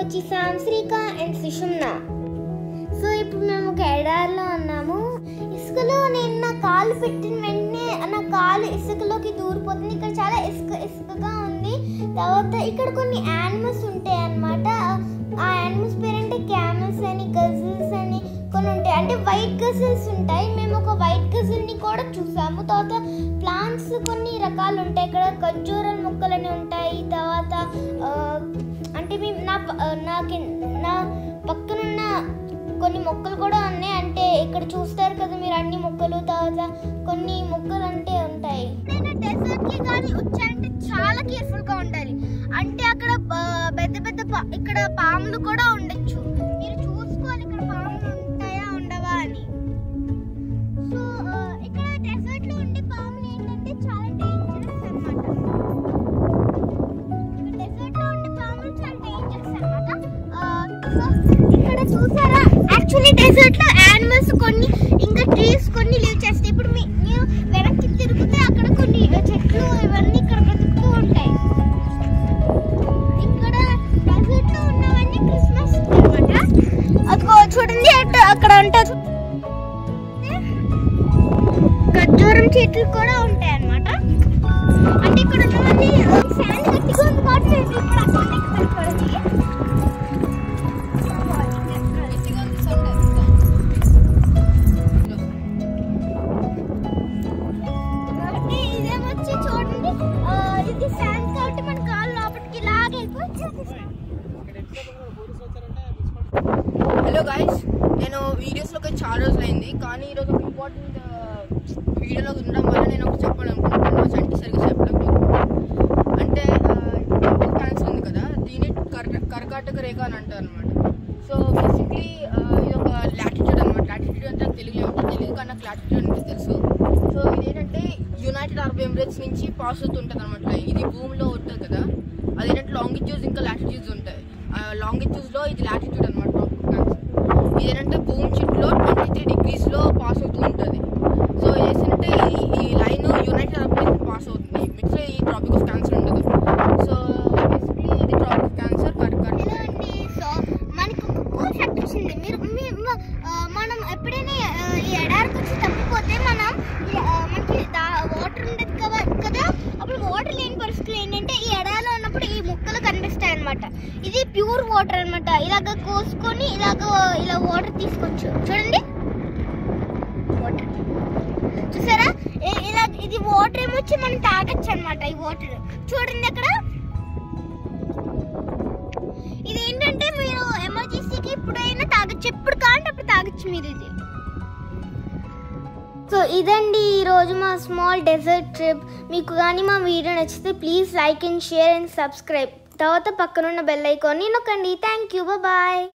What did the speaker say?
వచ్చి సాంశ్రీక అండ్ సుషుమ్న సో ఇప్పుడు మేము ఒక ఎడారిలో ఉన్నాము ఇసుకలో నేను నా కాలు పెట్టిన వెంటనే నా కాలు ఇసుకలోకి దూరిపోతుంది ఇక్కడ చాలా ఇసుక ఇసుకగా ఉంది తర్వాత ఇక్కడ కొన్ని యానిమల్స్ ఉంటాయి అన్నమాట ఆ యానిమల్స్ పేరంటే క్యామల్స్ అని గజల్స్ అని కొన్ని ఉంటాయి అంటే వైట్ గజల్స్ ఉంటాయి మేము ఒక వైట్ గజల్ని కూడా చూసాము తర్వాత ప్లాంట్స్ కొన్ని రకాలు ఉంటాయి ఇక్కడ ఖర్జూరాల మొక్కలని ఉంటాయి తర్వాత ఆ, అంటే మేము నా ప- నాకు నా పక్కనున్న కొన్ని మొక్కలు కూడా ఉన్నాయి అంటే ఇక్కడ చూస్తారు కదా మీరు అన్ని మొక్కలు తర్వాత కొన్ని మొక్కలు అంటే ఉంటాయి నేను డెజర్ట్ కి కానీ వచ్చానంటే చాలా కేర్ఫుల్ గా ఉండాలి అంటే అక్కడ బ- పెద్ద పెద్ద పా- ఇక్కడ పాములు కూడా ఉండొచ్చు మీరు చూసుకోవాలి ఇక్కడ పాములు ఉంటాయా ఉండవా అని సో ఆ, ఇక్కడ డెజర్ట్ లో ఉండే పాములు ఏంటంటే చాలా డేంజరస్ అన్నమాట డెజర్ట్ లో ఉండే పాములు చాలా డేంజరస్ అన్నమాట సో ఇక్కడ చూసారా యాక్చువల్లీ డెజర్ట్ లో యానిమల్స్ కొన్ని ఇంకా ట్రీస్ కొన్ని లీవ్ చేస్తాయి ఇప్పుడు మీ మీరు వెనక్కి తిరిగితే అక్కడ కొన్ని చెట్లు ఇవన్నీ ఇక్కడ బ్రతుకుతూ ఉంటాయి ఇక్కడ డెజర్ట్ లో ఉన్నవన్నీ క్రిస్మస్ అన్నమాట అదిగో చూడండి అటు అక్కడ ఉంటుంది ఖర్జూరం చెట్లు కూడా ఉంటాయి అన్నమాట అంటే ఇక్కడ ఉన్నవన్నీ శాండ్ గట్టిగా ఉంది కాబట్టి ఇక్కడ అకౌంట్ పడుతుంది కాబట్టి ఇదేమొచ్చి చూడండి ఆ, ఇది శాండ్ కాబట్టి మన కాలు లోపలికి ఇలాగ వెళ్ళిపోయి హలో గాయస్ నేను వీడియోస్లోకి చాలా రోజులు అయింది కానీ ఈరోజు ఒక ఇంపార్టెంట్ వీడియోలో ఉండడం వల్ల నేను ఒకటి చెప్పాలనుకుంటున్నాను సంటి సరిగ్గా చెప్పలేకపోతున్నాను అంటే క్యాన్సర్ ఉంది కదా దీన్ని కర్ కర్కాటక రేఖ అని అంటారు అనమాట సో బేసిక్లీ ఇది ఒక లాటిట్యూడ్ అనమాట లాటిట్యూడ్ అంటే నాకు తెలుగులో ఉంటుంది తెలియదు కానీ నాకు లాటిట్యూడ్ అంటే తెలుసు సో ఇదేంటంటే యునైటెడ్ అరబ్ ఎమిరేట్స్ నుంచి పాస్ అవుతుంటుంది అనమాట ఇది భూమిలో ఉంటుంది కదా అదేంటంటే లాంగిట్యూడ్స్ ఇంకా లాటిట్యూడ్స్ ఉంటాయి లాంగిట్యూడ్స్లో ఇది లాటిట్యూడ్ అనమాట ఇదేంటంటే భూమి చుట్టూలో ట్వంటీ త్రీ డిగ్రీస్లో పాస్ అవుతూ ఉంటుంది సో ఏంటంటే ఈ ఈ line United Arab Emirates pass అవుతుంది మిక్స్ ఈ ట్రాపిక్ ఆఫ్ క్యాన్సర్ ఉండదు సో బేసిక్లీ ఇది ట్రాపిక్ ఆఫ్ క్యాన్సర్ కర్కాటక హలో అండి సో మనకి ఒక కూల్ ఫ్యాక్ట్ వచ్చింది మీరు మీ- మ- ఆ, మనం ఎప్పుడైనా ఆ, ఈ ఎడారికి వచ్చి తప్పిపోతే మనం ఈ, ఆ, మనకి వాటర్ ఉండదు కదా కదా అప్పుడు వాటర్ లేని పరిస్థితులు ఏంటంటే ఈ ఎడారిలో ఉన్నప్పుడు ఈ మొక్కలు కనిపిస్తాయి అనమాట ఇది ప్యూర్ వాటర్ అన్నమాట ఇలాగ కోసుకొని ఇలాగ ఇలా వాటర్ తీసుకోవచ్చు చూడండి వాటర్ చూసారా ఇ- ఇలా ఇది వాటర్ ఏమొచ్చి మనం తాగొచ్చు అనమాట ఈ వాటర్ చూడండి అక్కడ ఇది ఏంటంటే మీరు ఎమర్జెన్సీకి ఎప్పుడైనా తాగొచ్చు ఎప్పుడు కావాలంటే అప్పుడు తాగొచ్చు మీరు ఇది సో ఇదండి ఈరోజు మా స్మాల్ డెజర్ట్ ట్రిప్ మీకు కానీ మా వీడియో నచ్చితే please like and share and subscribe తర్వాత పక్కనున్న బెల్ ఐకాన్ని నొక్కండి థ్యాంక్ యూ బాయ్